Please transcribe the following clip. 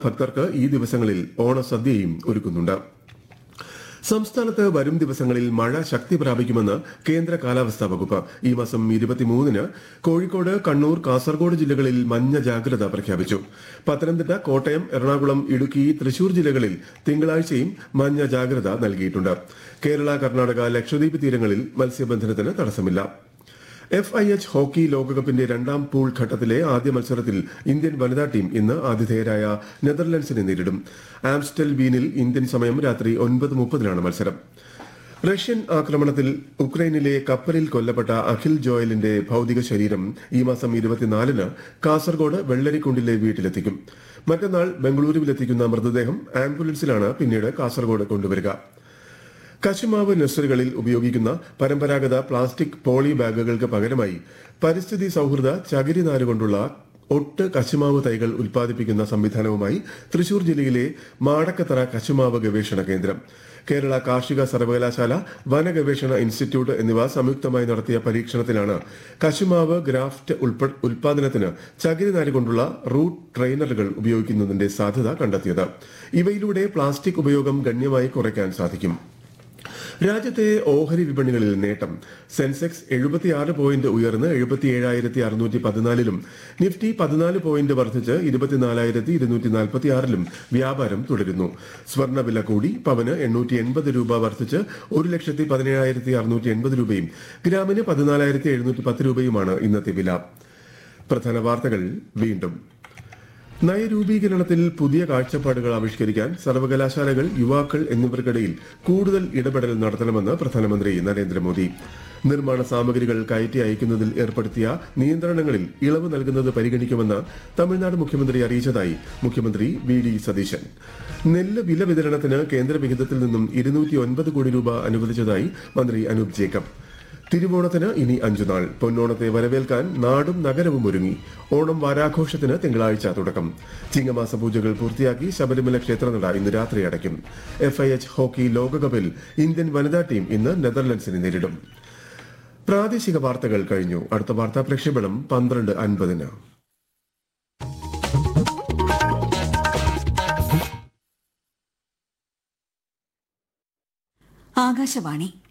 ഭക്തർക്ക് ഈ ദിവസങ്ങളിൽ ഓണസദ്യയും ഒരുക്കുന്നുണ്ട് സംസ്ഥാനത്ത് വരും ദിവസങ്ങളിൽ മഴ ശക്തി പ്രാപിക്കുമെന്ന് കേന്ദ്ര കാലാവസ്ഥാ വകുപ്പ് ഈ മാസം ഇരുപത്തിമൂന്നിന് കോഴിക്കോട് കണ്ണൂർ കാസർഗോഡ് ജില്ലകളിൽ മഞ്ഞ ജാഗ്രത പ്രഖ്യാപിച്ചു പത്തനംതിട്ട കോട്ടയം എറണാകുളം ഇടുക്കി തൃശൂർ ജില്ലകളിൽ തിങ്കളാഴ്ചയും മഞ്ഞ ജാഗ്രത നൽകിയിട്ടുണ്ട് കേരള കർണാടക ലക്ഷദ്വീപ് തീരങ്ങളിൽ മത്സ്യബന്ധനത്തിന് തടസ്സമില്ല എഫ് ഐ എച്ച് ഹോക്കി ലോകകപ്പിന്റെ രണ്ടാം പൂൾ ഘട്ടത്തിലെ ആദ്യ മത്സരത്തിൽ ഇന്ത്യൻ വനിതാ ടീം ഇന്ന് ആതിഥേയരായ നെതർലൻഡ്സിനെ നേരിടും ആംസ്റ്റൽ ബീനിൽ ഇന്ത്യൻ സമയം രാത്രി ഒൻപത് മുപ്പതിനാണ് മത്സരം റഷ്യൻ ആക്രമണത്തിൽ ഉക്രൈനിലെ കപ്പലിൽ കൊല്ലപ്പെട്ട അഖിൽ ജോയലിന്റെ ഭൌതിക ശരീരം ഈ മാസം ഇരുപത്തിനാലിന് കാസർഗോഡ് വെള്ളരിക്കുണ്ടിലെ വീട്ടിലെത്തിക്കും മറ്റന്നാൾ ബംഗളൂരുവിലെത്തിക്കുന്ന മൃതദേഹം ആംബുലൻസിലാണ് പിന്നീട് കാസർഗോഡ് കൊണ്ടുവരിക കശുമാവ് നഴ്സറികളിൽ ഉപയോഗിക്കുന്ന പരമ്പരാഗത പ്ലാസ്റ്റിക് പോളി ബാഗുകൾക്ക് പകരമായി പരിസ്ഥിതി സൌഹൃദ ചകിരി നാരുകൊണ്ടുള്ള ഒട്ട് കശുമാവ് തൈകൾ ഉൽപ്പാദിപ്പിക്കുന്ന സംവിധാനവുമായി തൃശൂർ ജില്ലയിലെ മാടക്കത്തറ കശുമാവ് ഗവേഷണ കേന്ദ്രം കേരള കാർഷിക സർവകലാശാല വനഗവേഷണ ഇൻസ്റ്റിറ്റ്യൂട്ട് എന്നിവ സംയുക്തമായി നടത്തിയ പരീക്ഷണത്തിലാണ് കശുമാവ് ഗ്രാഫ്റ്റ് ഉൾപ്പെ- ഉൽപ്പാദനത്തിന് ചകിരി നാര് കൊണ്ടുള്ള റൂട്ട് ട്രെയിനറുകൾ ഉപയോഗിക്കുന്നതിന്റെ സാധ്യത കണ്ടെത്തിയത് ഇവയിലൂടെ പ്ലാസ്റ്റിക് ഉപയോഗം ഗണ്യമായി കുറയ്ക്കാൻ സാധിക്കും രാജ്യത്തെ ഓഹരി വിപണികളിൽ നേട്ടം സെൻസെക്സ് എഴുപത്തിയാറ് പോയിന്റ് ഉയർന്ന് എഴുപത്തിയേഴായിരത്തി അറുന്നൂറ്റി പതിനാലിലും നിഫ്റ്റി പതിനാല് പോയിന്റ് വർദ്ധിച്ച് ഇരുപത്തിനാലായിരത്തി ഇരുന്നൂറ്റി നാൽപ്പത്തിയാറിലും വ്യാപാരം തുടരുന്നു സ്വർണ്ണവില കൂടി പവന് എണ്ണൂറ്റി എൺപത് രൂപ വർദ്ധിച്ച് ഒരു ലക്ഷത്തി പതിനേഴായിരത്തി അറുന്നൂറ്റി എൺപത് രൂപയും ഗ്രാമിന് പതിനാലായിരത്തി എഴുന്നൂറ്റി പത്ത് രൂപയുമാണ് ഇന്നത്തെ വില പ്രധാന വാർത്തകൾ വീണ്ടും നയരൂപീകരണത്തിൽ പുതിയ കാഴ്ചപ്പാടുകൾ ആവിഷ്കരിക്കാൻ സർവകലാശാലകൾ യുവാക്കൾ എന്നിവർക്കിടയിൽ കൂടുതൽ ഇടപെടൽ നടത്തണമെന്ന് പ്രധാനമന്ത്രി നരേന്ദ്രമോദി നിർമ്മാണ സാമഗ്രികൾ കയറ്റി അയക്കുന്നതിൽ ഏർപ്പെടുത്തിയ നിയന്ത്രണങ്ങളിൽ ഇളവ് നൽകുന്നത് പരിഗണിക്കുമെന്ന് തമിഴ്നാട് മുഖ്യമന്ത്രി അറിയിച്ചതായി മുഖ്യമന്ത്രി വി ഡി സതീശൻ നെല്ല് വില വിതരണത്തിന് കേന്ദ്ര വിഹിതത്തിൽ നിന്നും ഇരുന്നൂറ്റി ഒൻപത് കോടി രൂപ അനുവദിച്ചതായി മന്ത്രി അനൂപ് ജേക്കബ് തിരുവോണത്തിന് ഇനി അഞ്ചു നാൾ പൊന്നോണത്തെ വരവേൽക്കാൻ നാടും നഗരവും ഒരുങ്ങി ഓണം വാരാഘോഷത്തിന് തിങ്കളാഴ്ച തുടക്കം ചിങ്ങമാസ പൂജകൾ പൂർത്തിയാക്കി ശബരിമല ക്ഷേത്രനട ഇന്ന് രാത്രി അടയ്ക്കും എഫ് ഐ എച്ച് ഹോക്കി ലോകകപ്പിൽ ഇന്ത്യൻ വനിതാ ടീം ഇന്ന് നെതർലൻഡ്സിനെ നേരിടും പ്രാദേശിക വാർത്തകൾ കഴിഞ്ഞു അടുത്ത വാർത്താ പ്രക്ഷേപണം പന്ത്രണ്ട് അൻപതിന് ആകാശവാണി